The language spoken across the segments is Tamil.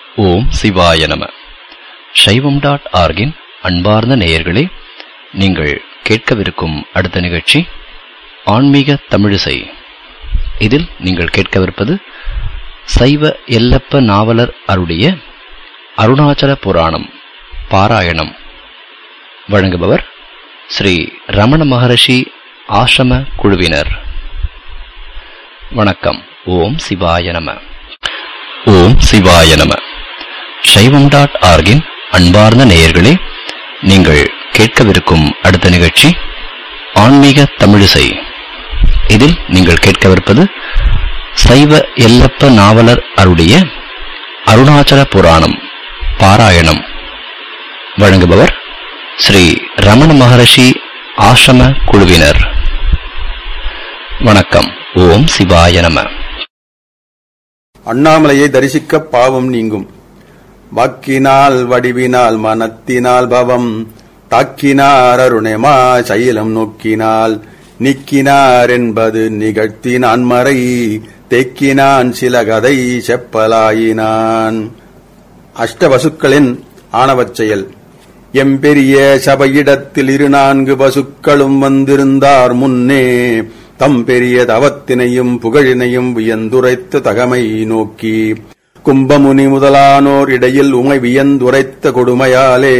ஓம் சிவாய நம சைவம் டாட் ஆர்கின் அன்பார்ந்த நேயர்களே நீங்கள் கேட்கவிருக்கும் அடுத்த நிகழ்ச்சி ஆன்மீக தமிழிசை இதில் நீங்கள் கேட்கவிருப்பது சைவ எல்லப்ப நாவலர் அருடைய அருணாச்சல புராணம் பாராயணம் வழங்குபவர் ஸ்ரீ ரமண மகரிஷி ஆசிரம குழுவினர் வணக்கம் ஓம் சிவாய நம ஓம் சிவாய நம சைவம் டாட் ஆர்கின் அன்பார்ந்த நேயர்களே நீங்கள் கேட்கவிருக்கும் அடுத்த நிகழ்ச்சி ஆன்மீக தமிழிசை இதில் நீங்கள் கேட்கவிருப்பது சைவ எல்லப்ப நாவலர் அருடைய அருணாச்சல புராணம் பாராயணம் வழங்குபவர் ஸ்ரீ ரமண மகரிஷி ஆசிரம குழுவினர் வணக்கம் ஓம் சிவாய நம அண்ணாமலையை தரிசிக்க பாவம் நீங்கும் வாக்கினால் வடிவினால் மனத்தினால் பவம் தாக்கினார் அருணேமா சைலம் நோக்கினால் நீக்கினார் என்பது நிகழ்த்தினான் மறை தேக்கினான் சில கதை செப்பலாயினான் அஷ்டவசுக்களின் ஆணவச் செயல் எம்பெரிய சபையிடத்தில் இரு நான்கு பசுக்களும் வந்திருந்தார் முன்னே தம் பெரிய தவத்தினையும் புகழினையும் வியந்துரைத்த தகமை நோக்கி கும்பமுனி முதலானோர் இடையில் உமை வியந்துரைத்த கொடுமையாலே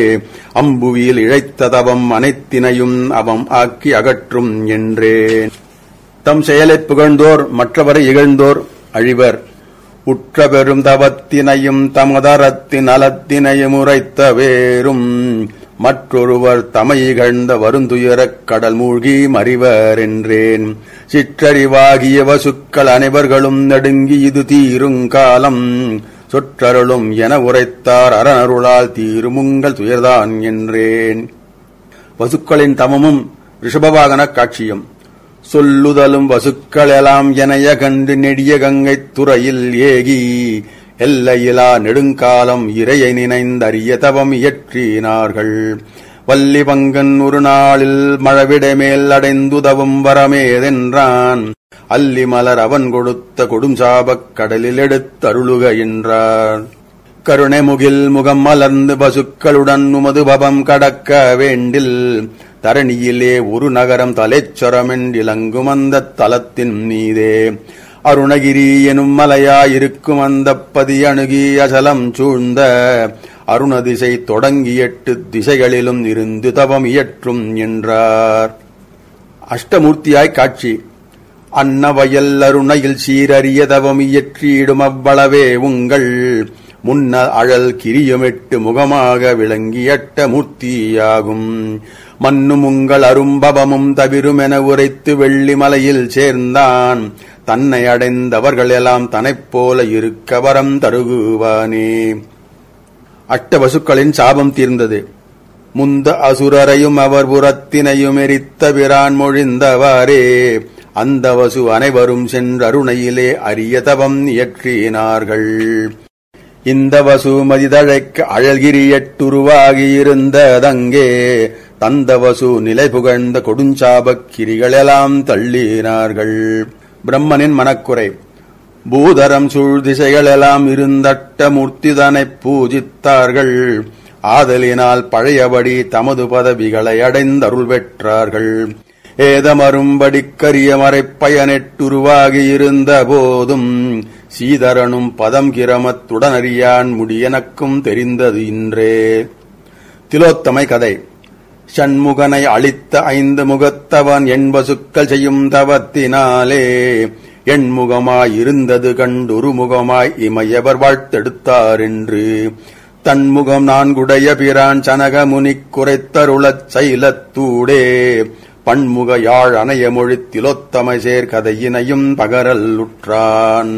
அம்புவியில் இழைத்த தவம் அனைத்தினையும் அவம் ஆக்கி அகற்றும் என்றேன் தம் செயலைப் புகழ்ந்தோர் மற்றவரை இகழ்ந்தோர் அழிவர் உற்ற பெரும் தவத்தினையும் தமதரத்தின் நலத்தினையும் உரைத்த வேறும் மற்றொருவர் தமை இகழ்ந்த வருந்துயரக் கடல் மூழ்கி மறிவர் என்றேன் சிற்றறிவாகிய வசுக்கள் அனைவர்களும் நடுங்கி இது தீருங்காலம் சொற்றருளும் என உரைத்தார் அரணருளால் தீருமுங்கள் துயர்தான் என்றேன் வசுக்களின் தமமும் ரிஷபவாகன காட்சியும் சொல்லுதலும் வசுக்களெல்லாம் எனைய கண்டு நெடிய கங்கைத் துறையில் ஏகி எல்லையிலா நெடுங்காலம் இறையை நினைந்தறிய தவம் இயற்றினார்கள் வள்ளி பங்கன் ஒரு நாளில் மழவிடமேல் அடைந்துதவும் வரமேதென்றான் அல்லி மலர் அவன் கொடுத்த கொடும் சாபக் கடலில் எடுத்தருளுக என்றார் கருணை முகில் முகம் மலர்ந்து பசுக்களுடன் உமது பவம் கடக்க வேண்டில் தரணியிலே ஒரு நகரம் தலைச்சொரமென்றிலங்கும் அந்த தலத்தின் மீதே அருணகிரி எனும் மலையாயிருக்கும் அந்த பதி அணுகி அசலம் சூழ்ந்த அருணதிசை தொடங்கி எட்டு திசைகளிலும் இருந்து தவம் இயற்றும் என்றார் அஷ்டமூர்த்தியாய் காட்சி அன்னவயல் அருணையில் சீரறிய தவம் இயற்றியிடும் அவ்வளவே உங்கள் முன்ன அழல் கிரியுமெட்டு முகமாக விளங்கியட்ட மூர்த்தியாகும் மண்ணும் உங்கள் அரும்பவமும் தவிருமென உரைத்து வெள்ளிமலையில் சேர்ந்தான் தன்னை அடைந்தவர்கள் எல்லாம் தனைப் போல இருக்க வரம் தருகுவானே அஷ்டவசுக்களின் சாபம் தீர்ந்தது முந்த அசுரரையும் அவர் புறத்தினையும் எரித்த பிரான் மொழிந்தவாறே அந்த வசு அனைவரும் சென்றருணையிலே அரிய தவம் இயற்றினார்கள் இந்த வசு மதிதழைக்க அழகிரி எட்டுருவாகியிருந்ததங்கே தந்த வசு நிலை புகழ்ந்த கொடுஞ்சாபக் கிரிகளெல்லாம் தள்ளினார்கள் பிரம்மனின் மனக்குறை பூதரம் சூழ் திசைகளெல்லாம் இருந்தட்ட மூர்த்திதனைப் பூஜித்தார்கள் ஆதலினால் பழையபடி தமது பதவிகளை அடைந்தருள் பெற்றார்கள் ஏதமரும்படிக்கரிய மறைப்பயனெட்டுருவாகியிருந்த போதும் சீதரனும் பதம் கிரமத்துடனறியான் முடியெனக்கும் தெரிந்தது இன்றே திலோத்தமை கதை சண்முகனை அளித்த ஐந்து முகத்தவன் என்பசுக்கள் செய்யும் தவத்தினாலே எண்முகமாயிருந்தது கண்டுரு முகமாய் இமையவர் வாழ்த்தெடுத்தார் என்று தன்முகம் நான்குடைய பிரான் சனகமுனிக் குறைத்தருளச் சைலத்தூடே பன்முக யாழ் அணைய மொழித்திலொத்தமை சேர் கதையினையும் பகரல் உற்றான்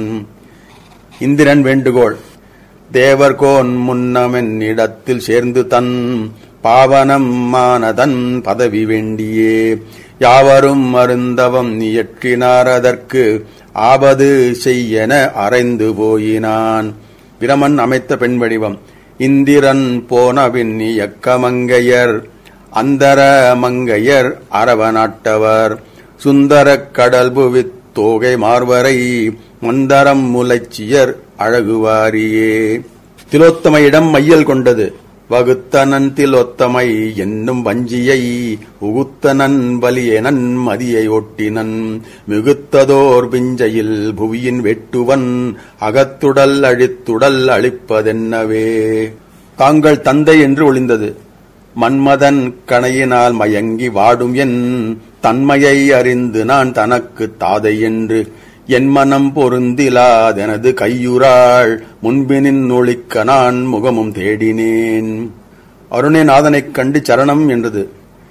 இந்திரன் வேண்டுகோள் தேவர்கோன் முன்னமென் இடத்தில் சேர்ந்து தன் பாவனம் மானதன் பதவி வேண்டியே யாவரும் அருந்தவம் இயற்றினார் அதற்கு ஆபது செய்யென அறைந்து போயினான் பிரமன் அமைத்த பெண் வடிவம் இந்திரன் போனபின் இயக்கமங்கையர் அந்தர மங்கையர் அரவநாட்டவர் சுந்தரக் கடல் புவித் தோகை மார்வரை மந்தரம் முலைச்சியர் அழகுவாரியே திலோத்தமையிடம் மையல் கொண்டது வகுத்தனன் திலோத்தமை என்னும் வஞ்சியை உகுத்தனன் வலியனன் மதியை ஒட்டினன் மிகுத்ததோர் பிஞ்சையில் புவியின் வெட்டுவன் அகத்துடல் அழித்துடல் அழிப்பதென்னவே தாங்கள் தந்தை என்று ஒளிந்தது மன்மதன் கணையினால் மயங்கி வாடும் என் தன்மையை அறிந்து நான் தனக்கு தாதை என்று என் மனம் பொருந்திலாதெனது கையுறாள் முன்பினின் ஒளிக்க நான் முகமும் தேடினேன் அருணே நாதனைக் கண்டு சரணம் என்றது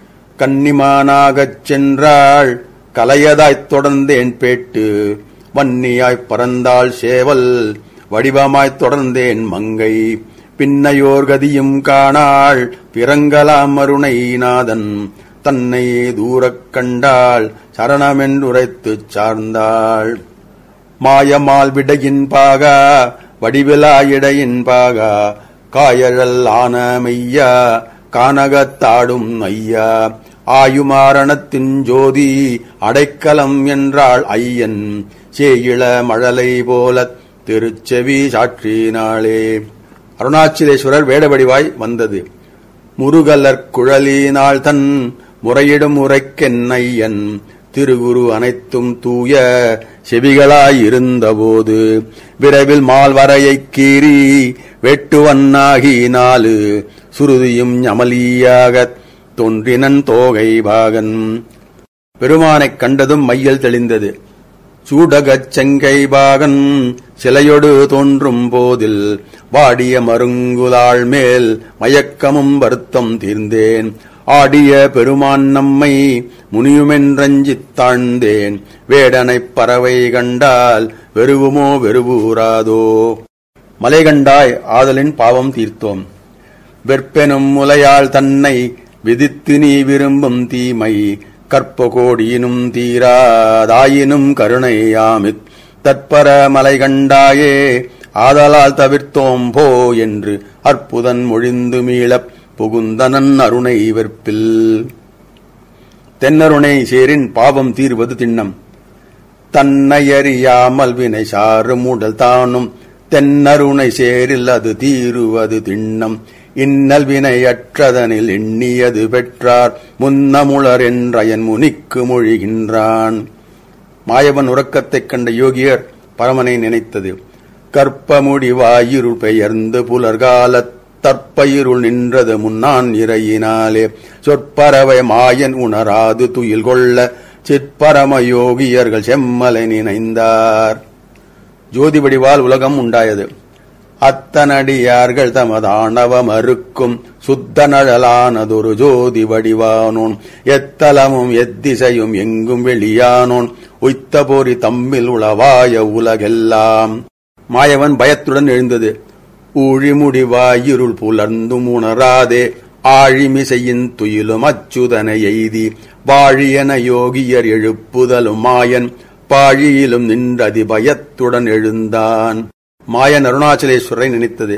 கன்னிமானாகச் சென்றாள் கலையதாய்த் தொடர்ந்தேன் பேட்டு வன்னியாய்ப் பறந்தாள் சேவல் வடிவமாய்த் தொடர்ந்தேன் மங்கை பின்னையோர் கதியும் காணாள் பிறங்கலாம் அருணை நாதன் தன்னை தூரக் கண்டாள் சரணமென்றுரைத்துச் சார்ந்தாள் மாயமால் விடையின் பாகா வடிவிலா இடையின் பாகா காயழல் ஆன மெய்யா கானகத்தாடும் ஐயா ஆயுமாரணத்தின் ஜோதி அடைக்கலம் என்றாள் ஐயன் சேயிள மழலை போலத் திருச்செவி சாற்றினாளே அருணாச்சலேஸ்வரர் வேடவடிவாய் வந்தது முருகலர் குழலினாள் தன் முறையிடும் உரைக்கென்னையன் திருகுரு அனைத்தும் தூய செவிகளாயிருந்தபோது விரைவில் மால்வரையைக் கீறி வெட்டுவன்னாகி நாலு சுருதியும் ஞமலியாகத் தோன்றினன் தோகை பாகன் பெருமானைக் கண்டதும் மையல் தெளிந்தது சூடகச் செங்கை பாகன் சிலையொடு தோன்றும் போதில் வாடிய மருங்குலாள் மேல் மயக்கமும் வருத்தம் தீர்ந்தேன் ஆடிய பெருமான் நம்மை முனியுமென்றஞ்சித் தாழ்ந்தேன் வேடனைப் பறவை கண்டால் வெறுவுமோ வெறுவூராதோ மலை கண்டாய் ஆதலின் பாவம் தீர்த்தோம் வெற்பெனும் முலையாள் தன்னை விதித்து நீ விரும்பும் தீமை கற்ப கோடியினும் தீராதாயினும் கருணையாமித் தற்பர மலை கண்டாயே ஆதலால் தவிர்த்தோம் போ என்று அற்புதன் மொழிந்து மீளப் புகுந்தனன் அருணை வெற்பில் தென்னருணை சேரின் பாவம் தீர்வது திண்ணம் தன்னையறியாமல் வினை சாரும் உடல் தானும் தென்னருணை சேரில் அது தீருவது திண்ணம் இன்னல் வினையற்றதனில் எண்ணியது பெற்றார் முன்னமுளர் என்றயன் முனிக்கு மொழிகின்றான் மாயவன் உறக்கத்தைக் கண்ட யோகியர் பரமனை நினைத்தது கற்பமுடிவாயிருள் பெயர்ந்து புலர்காலத் தற்பயிருள் நின்றது முன்னான் இறையினாலே சொற்பறவை மாயன் உணராது துயில் கொள்ள சிற்பரம யோகியர்கள் செம்மலை நினைந்தார் ஜோதி வடிவால் உலகம் உண்டாயது அத்தனடியார்கள் தமதானவ மறுக்கும் சுத்த நழலானதொரு ஜோதி வடிவானோன் எத்தலமும் எத்திசையும் எங்கும் வெளியானோன் உய்த்த போரி தம்மில் உளவாய உலகெல்லாம் மாயவன் பயத்துடன் எழுந்தது ஊழிமுடிவாயிருள் புலர்ந்தும் உணராதே ஆழிமிசையின் துயிலும் அச்சுதனை எய்தி வாழியன யோகியர் எழுப்புதலும் மாயன் பாழியிலும் நின்றதி பயத்துடன் எழுந்தான் மாயன் அருணாச்சலேஸ்வரை நினைத்தது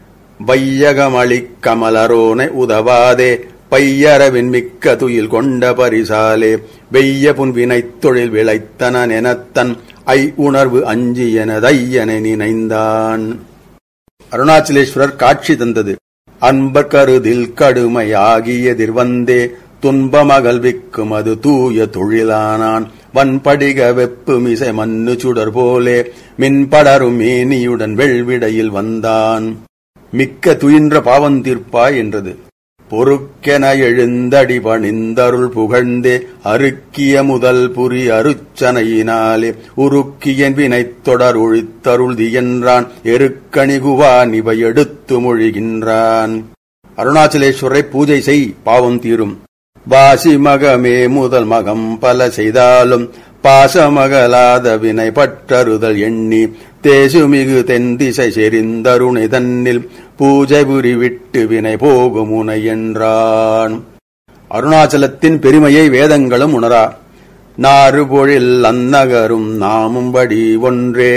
வையகமளிக் கமலரோனை உதவாதே பையரவின் மிக்க துயில் கொண்ட பரிசாலே வெய்ய புன்வினைத் தொழில் விளைத்தனன் எனத்தன் ஐ உணர்வு அஞ்சி எனதையனை நினைந்தான் அருணாச்சலேஸ்வரர் காட்சி தந்தது அன்பர் கருதில் கடுமையாகியதிர் வந்தே துன்பமகல்விக்கும் அது தூய தொழிலானான் வன்படிக வெப்பு மிசை மண்ணு சுடர் போலே மின்படரும் மேனியுடன் வெள்விடையில் வந்தான் மிக்க துயின்ற பாவம் தீர்ப்பாய் என்றது பொறுக்கென எழுந்தடி பணிந்தருள் புகழ்ந்தே அருக்கிய முதல் புரி அருச்சனையினாலே உருக்கியன் வினைத் தொடர் ஒழித்தருள்தி என்றான் எருக்கணிகுவான் இவை எடுத்து மொழிகின்றான் அருணாச்சலேஸ்வரை பூஜை செய் பாவம் தீரும் வாசி மகமே முதல் மகம் பல செய்தாலும் பாசமகலாத வினை பற்றறுதல் எண்ணி தேசுமிகு தென் திசை செறிந்தருணை தன்னில் பூஜை புரி விட்டு வினை போகும் உனை என்றான் அருணாச்சலத்தின் பெருமையை வேதங்களும் உணரா நாறுபொழில் அந்நகரும் நாமும்படி ஒன்றே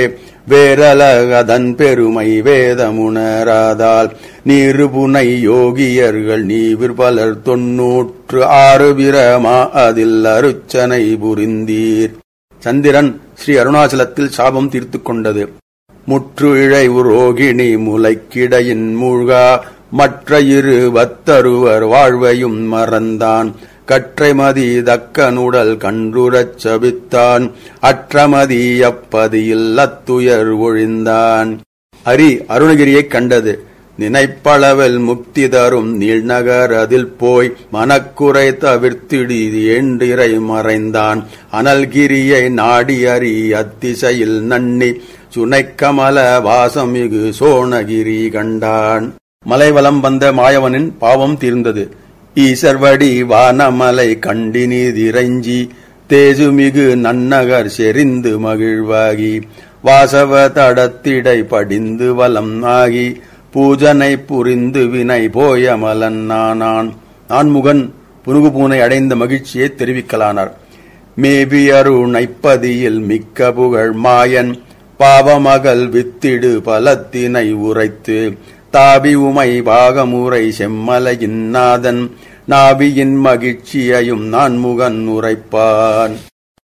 வேரலகதன் பெருமை வேதமுணராதால் நீருபுனை யோகியர்கள் நீவிர் பலர் தொன்னூற்று ஆறு பிரமா அதில் அருச்சனை புரிந்தீர் சந்திரன் ஸ்ரீ அருணாச்சலத்தில் சாபம் தீர்த்துக் கொண்டது முற்று இழை உரோகிணி முளைக்கிடையின் மூழ்கா மற்ற இரு வத்தருவர் வாழ்வையும் மறந்தான் கற்றைமதி தக்கனுடல் கன்றுரச் சபித்தான் அற்றமதி அப்பதியில் அத்துயர் ஒழிந்தான் அரி அருணகிரியைக் கண்டது நினைப்பளவில் முக்தி தரும் நீழ்நகர் அதில் போய் மனக்குறை தவிர்த்திடி என்றிரை மறைந்தான் அனல்கிரியை நாடி அறி அத்திசையில் நன்னி சுனைக்கமல வாசமிகு சோணகிரி கண்டான் மலைவலம் வந்த மாயவனின் பாவம் தீர்ந்தது ஈசர்வடி வானமலை கண்டினிதிரைஞ்சி தேசுமிகு நன்னகர் செறிந்து மகிழ்வாகி வாசவ தடத்திடை படிந்து வலம் ஆகி பூஜனை புரிந்து வினை போயமலன் நானான் நான்முகன் புனுகுபூனை அடைந்த மகிழ்ச்சியை தெரிவிக்கலானார் மேபி அருணைப்பதியில் மிக்க புகழ் மாயன் பாவமகள் வித்திடு பலத்தினை உரைத்து தாபி உமை பாகமுறை செம்மலையின் நாதன் நாபியின் மகிழ்ச்சியையும் நான்முகன் உரைப்பான்